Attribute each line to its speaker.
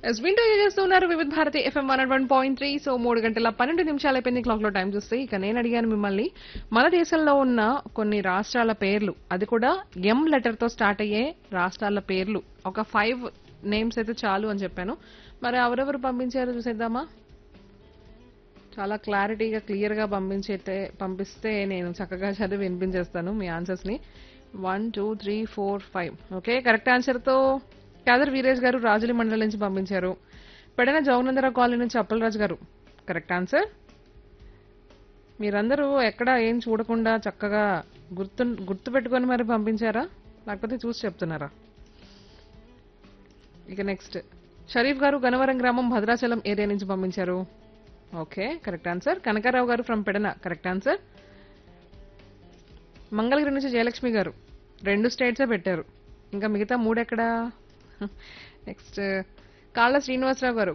Speaker 1: yes వింటూ చేస్తున్నారు Vividh Bharati FM one one point three so మూడు గంటల పన్నెండు నిమిషాలు అయిపోయింది క్లాక్ లో టైం చూస్తే ఇక నేను అడిగాను మిమ్మల్ని మన దేశంలో ఉన్న కొన్ని రాష్ట్రాల పేర్లు అది కూడా ఎం లెటర్ తో స్టార్ట్ అయ్యే రాష్ట్రాల పేర్లు ఒక ఫైవ్ నేమ్స్ అయితే చాలు అని చెప్పాను మరి ఎవరెవరు పంపించారో చూసేద్దామా చాలా క్లారిటీగా క్లియర్ గా పంపించేతే పంపిస్తే నేను చక్కగా చదివి వినిపించేస్తాను మీ ఆన్సర్స్ ని one two three four five okay correct answer తో కాదర్ వీరేష్ గారు రాజులి మండలం నుంచి పంపించారు పెడన జౌనందరావు కాలనీ నుంచి అప్పలరాజు గారు కరెక్ట్ ఆన్సర్ మీరందరూ ఎక్కడ ఏం చూడకుండా చక్కగా గుర్తు గుర్తు పెట్టుకొని మరి పంపించారా లేకపోతే చూసి చెప్తున్నారా ఇక నెక్స్ట్ షరీఫ్ గారు గనవరం గ్రామం భద్రాచలం ఏరియా నుంచి పంపించారు ఓకే కరెక్ట్ ఆన్సర్ కనకారావు గారు from Pedana correct answer Mangalagiri నుంచి జయలక్ష్మి గారు రెండు స్టేట్సే పెట్టారు ఇంకా మిగతా మూడు ఎక్కడా నెక్స్ట్ కాళ్ళ శ్రీనివాసరావు గారు